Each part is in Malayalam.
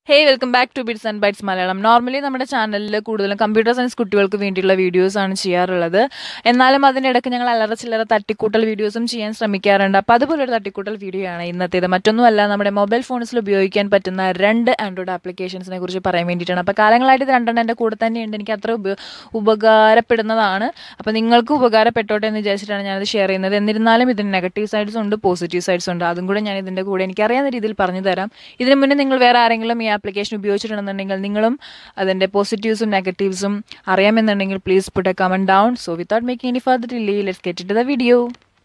Hey welcome back to bits and bytes Malayalam normally നമ്മുടെ ചാനലിൽ കൂടുതലും കമ്പ്യൂട്ടർ സയൻസ് കുട്ടികൾക്ക് വേണ്ടിയുള്ള വീഡിയോസ് ആണ് ചെയ്യാറുള്ളത് എന്നാലും അതിനിടയ്ക്ക് ഞങ്ങൾ അല്ലറ ചില്ലറ തട്ടിക്കൂട്ടൽ വീഡിയോസും ചെയ്യാൻ ശ്രമിക്കാറുണ്ട് അപ്പോൾ അതുപോലെ ഒരു തട്ടിക്കൂട്ടൽ വീഡിയോ ആണ് ഇന്നത്തേത് മറ്റൊന്നുമല്ല നമ്മുടെ മൊബൈൽ ഫോൺസിൽ ഉപയോഗിക്കാൻ പറ്റുന്ന രണ്ട് ആൻഡ്രോയിഡ് ആപ്ലിക്കേഷൻസിനെ കുറിച്ച് പറയാൻ വേണ്ടിയിട്ടാണ് അപ്പോൾ കാലങ്ങളായിട്ട് ഇത് രണ്ടെണ്ണം എൻ്റെ കൂടെ തന്നെയുണ്ട് എനിക്ക് അത്ര ഉപ ഉപകാരപ്പെടുന്നതാണ് അപ്പോൾ നിങ്ങൾക്ക് ഉപകാരപ്പെട്ടോട്ടെ എന്ന് വിചാരിച്ചിട്ടാണ് ഞാനത് ഷെയർ ചെയ്യുന്നത് എന്നിരുന്നാലും ഇതിന് നെഗറ്റീവ് സൈഡ്സ് ഉണ്ട് പോസിറ്റീവ് സൈഡ്സ് ഉണ്ട് അതും കൂടെ ഞാൻ ഇതിൻ്റെ കൂടെ എനിക്കറിയാവുന്ന രീതിയിൽ പറഞ്ഞു തരാം ഇതിന് മുന്നേ നിങ്ങൾ വേറെ ആരെങ്കിലും ഈ ആപ്ലിക്കേഷൻ ഉപയോഗിച്ചിട്ടുണ്ടെന്നുണ്ടെങ്കിൽ നിങ്ങളും അതിൻ്റെ പോസിറ്റീവ്സും നെഗറ്റീവ്സും അറിയാമെന്നുണ്ടെങ്കിൽ please put a comment down so without making any further delay let's get it the video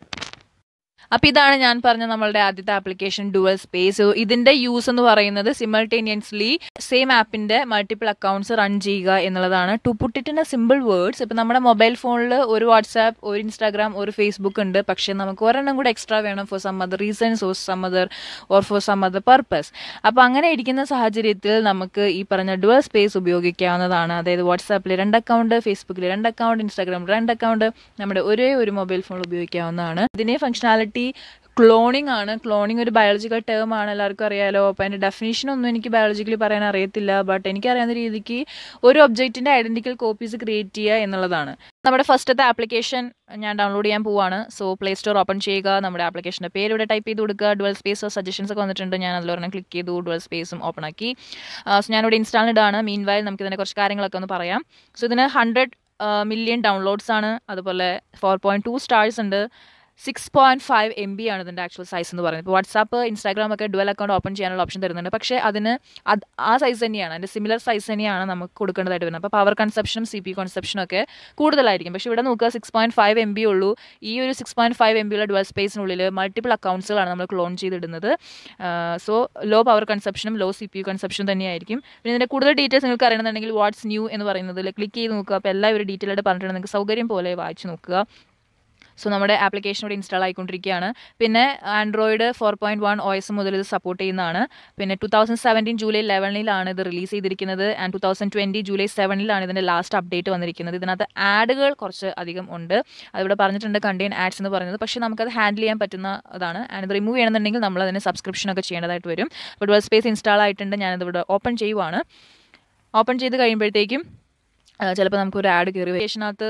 അപ്പോൾ ഇതാണ് ഞാൻ പറഞ്ഞ നമ്മളുടെ ആദ്യത്തെ ആപ്ലിക്കേഷൻ ഡുവൽ സ്പേസ് ഇതിന്റെ യൂസ് എന്ന് പറയുന്നത് സിമൾട്ടേനിയസ്ലി സെയിം ആപ്പിന്റെ മൾട്ടിപ്പിൾ അക്കൗണ്ട്സ് റൺ ചെയ്യുക എന്നുള്ളതാണ് to put it in a simple words ഇപ്പം നമ്മുടെ മൊബൈൽ ഫോണിൽ ഒരു വാട്സാപ്പ് ഒരു ഇൻസ്റ്റാഗ്രാം ഒരു ഫേസ്ബുക്ക് ഉണ്ട് പക്ഷേ നമുക്ക് ഒരെണ്ണം കൂടെ എക്സ്ട്രാ വേണം for some other reasons or some other or for some other purpose അപ്പോൾ അങ്ങനെ ഇരിക്കുന്ന സാഹചര്യത്തിൽ നമുക്ക് ഈ പറഞ്ഞ ഡുവൽ സ്പേസ് ഉപയോഗിക്കാവുന്നതാണ് അതായത് വാട്സാപ്പിൽ രണ്ട് അക്കൗണ്ട് ഫേസ്ബുക്കിൽ രണ്ട് അക്കൗണ്ട് ഇൻസ്റ്റാഗ്രാമിൽ രണ്ട് അക്കൗണ്ട് നമ്മുടെ ഒരേ ഒരു മൊബൈൽ ഫോൺ ഉപയോഗിക്കാവുന്നതാണ് ഇതിനെ ഫംഗ്ഷനാലിറ്റി ക്ലോണിംഗ് ആണ് ക്ലോണിംഗ് ഒരു ബയോളജിക്കൽ ടേം ആണ് എല്ലാവർക്കും അറിയാലോ അപ്പോൾ അതിൻ്റെ ഡെഫിനേഷൻ ഒന്നും എനിക്ക് ബയോളജിക്കലി പറയാൻ അറിയത്തില്ല ബട്ട് എനിക്കറിയാവുന്ന രീതിക്ക് ഒരു ഒബ്ജക്റ്റിൻ്റെ ഐഡൻറ്റിക്കൽ കോപ്പീസ് ക്രിയേറ്റ് ചെയ്യുക എന്നുള്ളതാണ് നമ്മുടെ ഫസ്റ്റത്തെ ആപ്ലിക്കേഷൻ ഞാൻ ഡൗൺലോഡ് ചെയ്യാൻ പോവാണ് സോ പ്ലേ സ്റ്റോർ ഓപ്പൺ ചെയ്യുക നമ്മുടെ ആപ്ലിക്കേഷൻ്റെ പേര് ഇവിടെ ടൈപ്പ് ചെയ്ത് കൊടുക്കുക ഡുവൽ സ്പേസ് സജഷൻസ് ഒക്കെ വന്നിട്ടുണ്ട് ഞാൻ അതിലൊരെണ്ണം ക്ലിക്ക് ചെയ്തു ഡുവൽ സ്പേസും ഓപ്പൺ ആക്കി സോ ഞാനിവിടെ ഇൻസ്റ്റാൾ ഇടാണ് മീൻ വയൽ നമുക്ക് ഇതിൻ്റെ കുറച്ച് കാര്യങ്ങളൊക്കെ ഒന്ന് പറയാം സോ ഇതിന് ഹൺഡ്രഡ് മില്യൺ ഡൗൺലോഡ്സ് ആണ് അതുപോലെ ഫോർ പോയിൻറ്റ് ടു സ്റ്റാർസ് ഉണ്ട് six point five M B ആണ് ഇതിൻ്റെ ആക്ച്വൽ സൈസ് എന്ന് പറയുന്നത് ഇപ്പോൾ വാട്സാപ്പ് ഇൻസ്റ്റാഗ്രാം ഒക്കെ ഡുവൽ അക്കൗണ്ട് ഓപ്പൺ ചെയ്യാനുള്ള ഓപ്ഷൻ തരുന്നുണ്ട് പക്ഷേ അതിന് അത് ആ സൈസ് തന്നെയാണ് അതിൻ്റെ സിമിലർ സൈസ് തന്നെയാണ് നമുക്ക് കൊടുക്കേണ്ടതായിട്ട് വരുന്നത് അപ്പോൾ പവർ കൺസപ്ഷനും സി പി കൺസപ്ഷനും ഒക്കെ കൂടുതലായിരിക്കും പക്ഷേ ഇവിടെ നോക്കുക six point five M B ഉള്ളൂ ഈ ഒരു സിക്സ് പോയിന്റ് ഫൈവ് എം ബിയുള്ള ഡുവൽ സ്പേസിനുള്ളിൽ മൾട്ടിപ്പിൾ അക്കൗണ്ട്സുകളാണ് നമ്മൾ ക്ലോൺ ചെയ്തിടുന്നത് സോ ലോ പവർ കൺസപ്ഷനും ലോ സി പി യു കൺസപ്ഷനും തന്നെയായിരിക്കും പിന്നെ ഇതിൻ്റെ കൂടുതൽ ഡീറ്റെയിൽസ് നിങ്ങൾക്ക് അറിയണമെന്നുണ്ടെങ്കിൽ വാട്സ് ന്യൂ എന്ന് പറയുന്നതിൽ ക്ലിക്ക് ചെയ്ത് നോക്കുക അപ്പോൾ എല്ലാ ഒരു ഡീറ്റെയിൽ ആയിട്ട് പറഞ്ഞിട്ടുണ്ട് നിങ്ങൾക്ക് സൗകര്യം പോലെ വായിച്ച് നോക്കുക സോ നമ്മുടെ ആപ്ലിക്കേഷൻ ഇവിടെ ഇൻസ്റ്റാൾ ആയിക്കൊണ്ടിരിക്കുകയാണ് പിന്നെ Android four point one O S മുതൽ ഇത് സപ്പോർട്ട് ചെയ്യുന്നതാണ് പിന്നെ ടു തൗസൻഡ് സെവൻറ്റീൻ ജൂലൈ ലെവനിലാണ് ഇത് റിലീസ് ചെയ്തിരിക്കുന്നത് and two thousand twenty July സെവനിലാണ് ഇതിൻ്റെ ലാസ്റ്റ് അപ്ഡേറ്റ് വന്നിരിക്കുന്നത് ഇതിനകത്ത് ആഡുകൾ കുറച്ച് അധികം ഉണ്ട് അതിവിടെ പറഞ്ഞിട്ടുണ്ട് കണ്ടെയ്ൻ ആഡ്സ് എന്ന് പറയുന്നത് പക്ഷേ നമുക്കത് ഹാൻഡിൽ ചെയ്യാൻ പറ്റുന്ന അതാണ് ആൻഡ് ഇത് റിമൂവ് ചെയ്യണമെന്നുണ്ടെങ്കിൽ നമ്മൾ അതിന് സബ്സ്ക്രിപ്ഷൻ ഒക്കെ ചെയ്യേണ്ടതായിട്ട് വരും അപ്പോൾ ഡുവൽ സ്പേസ് ഇൻസ്റ്റാൾ ആയിട്ടുണ്ട് ഞാനിത് ഇവിടെ ഓപ്പൺ ചെയ്യുവാണ് ഓപ്പൺ ചെയ്ത് കഴിയുമ്പോഴത്തേക്കും ചിലപ്പോൾ നമുക്കൊരു ആഡ് കയറി വേഷനകത്ത്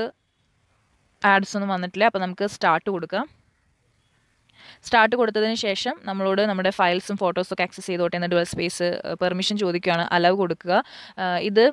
ആഡ്സ് ഒന്നും വന്നിട്ടില്ല അപ്പോൾ നമുക്ക് സ്റ്റാർട്ട് കൊടുക്കാം സ്റ്റാർട്ട് കൊടുത്തതിന് ശേഷം നമ്മളോട് നമ്മുടെ ഫയൽസും ഫോട്ടോസും ഒക്കെ ആക്സസ് ചെയ്തോട്ടെ എന്ന ഡുവൽ സ്പേസ് പെർമിഷൻ ചോദിക്കുകയാണ് അലവ് കൊടുക്കുക ഇത്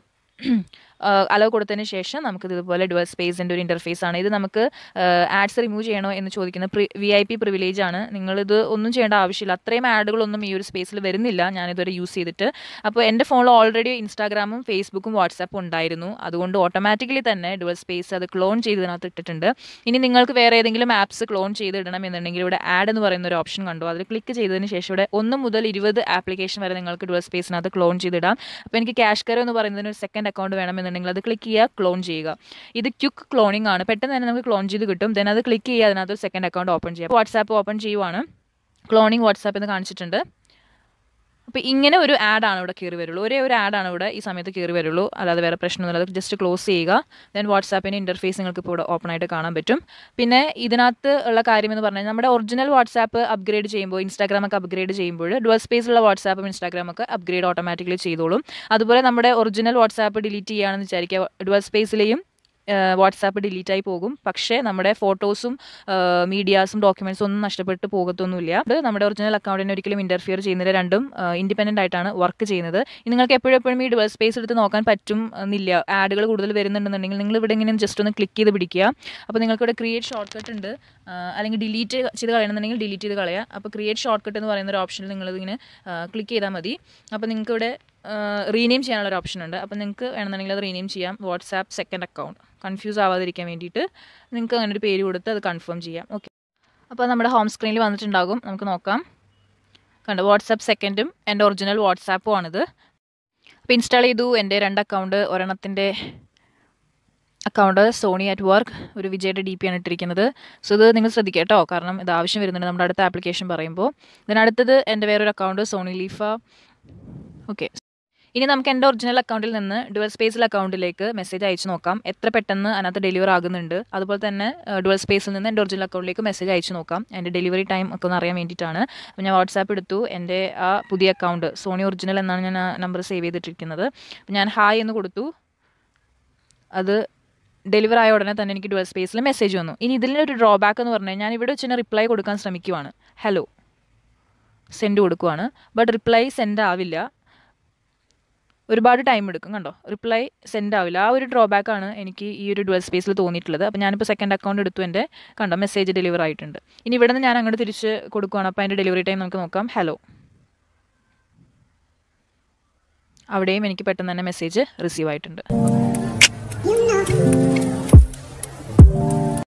അലവ് കൊടുത്തതിന് ശേഷം നമുക്ക് ഇതുപോലെ ഡുവൽ സ്പേസിൻ്റെ ഒരു ഇൻ്റർഫേസ് ആണ് ഇത് നമുക്ക് ആഡ്സ് റിമൂവ് ചെയ്യണോ എന്ന് ചോദിക്കുന്ന പ്രി വി ഐ പി പ്രിവിലേജ് ആണ് നിങ്ങളിത് ഒന്നും ചെയ്യേണ്ട ആവശ്യമില്ല അത്രയും ആഡുകളൊന്നും ഈ ഒരു സ്പേസിൽ വരുന്നില്ല ഞാനിതുവരെ യൂസ് ചെയ്തിട്ട് അപ്പോൾ എൻ്റെ ഫോണിൽ ഓൾറെഡി ഇൻസ്റ്റാഗ്രാമും ഫേസ്ബുക്കും വാട്സാപ്പും ഉണ്ടായിരുന്നു അതുകൊണ്ട് ഓട്ടോമാറ്റിക്കലി തന്നെ ഡുവൽ സ്പേസ് അത് ക്ലോൺ ചെയ്തതിനകത്ത് ഇട്ടിട്ടുണ്ട് ഇനി നിങ്ങൾക്ക് വേറെ ഏതെങ്കിലും ആപ്സ് ക്ലോൺ ചെയ്തിടണം എന്നുണ്ടെങ്കിൽ ഇവിടെ ആഡ് എന്ന് പറയുന്ന ഒരു ഓപ്ഷൻ കണ്ടു അതിൽ ക്ലിക്ക് ചെയ്തതിന് ശേഷം ഇവിടെ ഒന്ന് മുതൽ ഇരുപത് ആപ്ലിക്കേഷൻ വരെ നിങ്ങൾക്ക് ഡുവൽ സ്പേസിനകത്ത് ക്ലോൺ ചെയ്തിടാം അപ്പോൾ എനിക്ക് ക്യാഷ് കയർ എന്ന് പറയുന്നതിന് ഒരു സെക്കൻഡ് അക്കൗണ്ട് വേണമെന്നുണ്ടെങ്കിൽ എന്നുണ്ടെങ്കിൽ അത് ക്ലിക്ക് ചെയ്യുക ക്ലോൺ ചെയ്യുക ഇത് ക്യുക്ക് ക്ലോണിംഗ് ആണ് പെട്ടെന്ന് തന്നെ നമുക്ക് ക്ലോൺ ചെയ്ത് കിട്ടും ദെൻ അത് ക്ലിക്ക് ചെയ്യുക അതിനകത്ത് ഒരു സെക്കൻഡ് അക്കൗണ്ട് ഓപ്പൺ ചെയ്യുക വാട്സാപ്പ് ഓപ്പൺ ചെയ്യുവാണ് ക്ലോണിംഗ് വാട്സാപ്പ് എന്ന് കാണിച്ചിട്ടുണ്ട് അപ്പോൾ ഇങ്ങനെ ഒരു ആഡാണ് ഇവിടെ കയറി വരുള്ളൂ ഒരേ ഒരു ആഡാണ് ഇവിടെ ഈ സമയത്ത് കയറി വരുള്ളൂ അല്ലാതെ വേറെ പ്രശ്നമൊന്നുമില്ല അത് ജസ്റ്റ് ക്ലോസ് ചെയ്യുക ദെൻ വാട്സാപ്പിൻ്റെ ഇൻ്റർഫേസ് നിങ്ങൾക്ക് ഇപ്പോൾ ഇവിടെ ഓപ്പൺ ആയിട്ട് കാണാൻ പറ്റും പിന്നെ ഇതിനകത്ത് ഉള്ള കാര്യം എന്ന് പറഞ്ഞാൽ നമ്മുടെ ഒറിജിനൽ വാട്സാപ്പ് അപ്ഗ്രേഡ് ചെയ്യുമ്പോൾ ഇൻസ്റ്റാഗ്രാം ഒക്കെ അപ്ഗ്രേഡ് ചെയ്യുമ്പോൾ ഡുവൽ സ്പേസിലുള്ള വാട്സാപ്പും ഇൻസ്റ്റാഗ്രാം ഒക്കെ അപ്ഗ്രേഡ് ഓട്ടോമാറ്റിക്കലി ചെയ്തോളും അതുപോലെ നമ്മുടെ ഒറിജിനൽ വാട്സാപ്പ് ഡിലീറ്റ് ചെയ്യുകയാണെന്ന് വിചാരിക്കുക ഡുവൽ സ്പേസിലെയും വാട്സാപ്പ് ഡിലീറ്റ് ആയി പോകും പക്ഷേ നമ്മുടെ ഫോട്ടോസും മീഡിയാസും ഡോക്യുമെൻസും ഒന്നും നഷ്ടപ്പെട്ട് പോകത്തൊന്നുമില്ല അത് നമ്മുടെ ഒറിജിനൽ അക്കൗണ്ടിനെ ഒരിക്കലും ഇൻ്റർഫിയർ ചെയ്യുന്നില്ല രണ്ടും ഇൻഡിപെൻഡൻ്റ് ആയിട്ടാണ് വർക്ക് ചെയ്യുന്നത് ഇനി നിങ്ങൾക്ക് എപ്പോഴും എപ്പോഴും ഈ ഡുവൽ സ്പേസ് എടുത്ത് നോക്കാൻ പറ്റും എന്നില്ല ആഡുകൾ കൂടുതൽ വരുന്നുണ്ടെന്നുണ്ടെങ്കിൽ നിങ്ങൾ ഇവിടെ ഇങ്ങനെ ജസ്റ്റ് ഒന്ന് ക്ലിക്ക് ചെയ്ത് പിടിക്കുക അപ്പോൾ നിങ്ങൾക്ക് ഇവിടെ ക്രിയേറ്റ് ഷോർട്ട് കട്ട് ഉണ്ട് അല്ലെങ്കിൽ ഡിലീറ്റ് ചെയ്ത് കളയണമെന്നുണ്ടെങ്കിൽ ഡിലീറ്റ് ചെയ്ത് കളയുക അപ്പോൾ ക്രിയേറ്റ് ഷോർട്ട് കട്ട് എന്ന് പറയുന്ന ഒരു ഓപ്ഷനിൽ നിങ്ങളിതിങ്ങനെ ക്ലിക്ക് ചെയ്താൽ മതി അപ്പോൾ നിങ്ങൾക്ക് ഇവിടെ റീനെയിം ചെയ്യാനുള്ള ഒരു ഓപ്ഷൻ ഉണ്ട് അപ്പോൾ നിങ്ങൾക്ക് വേണമെന്നുണ്ടെങ്കിൽ അത് റീനെയിം ചെയ്യാം വാട്സാപ്പ് സെക്കൻഡ് അക്കൗണ്ട് കൺഫ്യൂസ് ആവാതിരിക്കാൻ വേണ്ടിയിട്ട് നിങ്ങൾക്ക് അങ്ങനെ ഒരു പേര് കൊടുത്ത് അത് കൺഫേം ചെയ്യാം ഓക്കെ അപ്പോൾ നമ്മുടെ ഹോം സ്ക്രീനിൽ വന്നിട്ടുണ്ടാകും നമുക്ക് നോക്കാം കണ്ടു വാട്സാപ്പ് സെക്കൻഡും എൻ്റെ ഒറിജിനൽ വാട്സാപ്പും ആണിത് അപ്പോൾ ഇൻസ്റ്റാൾ ചെയ്തു എൻ്റെ രണ്ട് അക്കൗണ്ട് ഒരെണ്ണത്തിൻ്റെ അക്കൗണ്ട് സോണി അറ്റ് വർക്ക് ഒരു വിജയുടെ ഡി പി ആണ് ഇട്ടിരിക്കുന്നത് സോ ഇത് നിങ്ങൾ ശ്രദ്ധിക്കുക കേട്ടോ കാരണം ഇത് ആവശ്യം വരുന്നുണ്ട് നമ്മുടെ അടുത്ത ആപ്ലിക്കേഷൻ പറയുമ്പോൾ ഇതിനടുത്തത് എൻ്റെ വേറൊരു അക്കൗണ്ട് സോണി ലീഫ ഓക്കെ ഇനി നമുക്ക് എൻ്റെ ഒറിജിനൽ അക്കൗണ്ടിൽ നിന്ന് ഡുവൽ സ്പേസിൽ അക്കൗണ്ടിലേക്ക് മെസ്സേജ് അയച്ചു നോക്കാം എത്ര പെട്ടെന്ന് അതിനകത്ത് ഡെലിവർ ആകുന്നുണ്ട് അതുപോലെ തന്നെ ഡുവൽ സ്പേസിൽ നിന്ന് എൻ്റെ ഒറിജിനൽ അക്കൗണ്ടിലേക്ക് മെസ്സേജ് അയച്ചു നോക്കാം എൻ്റെ ഡെലിവറി ടൈം ഒക്കെ ഒന്ന് അറിയാൻ വേണ്ടിയിട്ടാണ് അപ്പോൾ ഞാൻ വാട്സാപ്പ് എടുത്തു എൻ്റെ ആ പുതിയ അക്കൗണ്ട് സോണി ഒറിജിനൽ എന്നാണ് ഞാൻ ആ നമ്പർ സേവ് ചെയ്തിട്ടിരിക്കുന്നത് അപ്പോൾ ഞാൻ ഹായ് എന്ന് കൊടുത്തു അത് ഡെലിവർ ആയ ഉടനെ തന്നെ എനിക്ക് ഡുവൽ സ്പേസിൽ മെസ്സേജ് വന്നു ഇനി ഇതിലൊരു ഡ്രോബാക്ക് എന്ന് പറഞ്ഞാൽ ഞാൻ ഇവിടെ വെച്ച് റിപ്ലൈ കൊടുക്കാൻ ശ്രമിക്കുവാണ് ഹലോ സെൻഡ് കൊടുക്കുവാണ് ബട്ട് റിപ്ലൈ സെൻഡ് ആവില്ല ഒരുപാട് ടൈം എടുക്കും കണ്ടോ റിപ്ലൈ സെൻഡ് ആവില്ല ആ ഒരു ഡ്രോബാക്ക് ആണ് എനിക്ക് ഈ ഒരു ഡുവൽ സ്പേസിൽ തോന്നിയിട്ടുള്ളത് അപ്പോൾ ഞാനിപ്പോൾ സെക്കൻഡ് അക്കൗണ്ട് എടുത്തു എൻ്റെ കണ്ടോ മെസ്സേജ് ഡെലിവർ ആയിട്ടുണ്ട് ഇനി ഇവിടെ നിന്ന് ഞാൻ അങ്ങോട്ട് തിരിച്ച് കൊടുക്കുവാണ് അപ്പോൾ അതിൻ്റെ ഡെലിവറി ടൈം നമുക്ക് നോക്കാം ഹലോ അവിടെയും എനിക്ക് പെട്ടെന്ന് തന്നെ മെസ്സേജ് റിസീവ് ആയിട്ടുണ്ട് You know.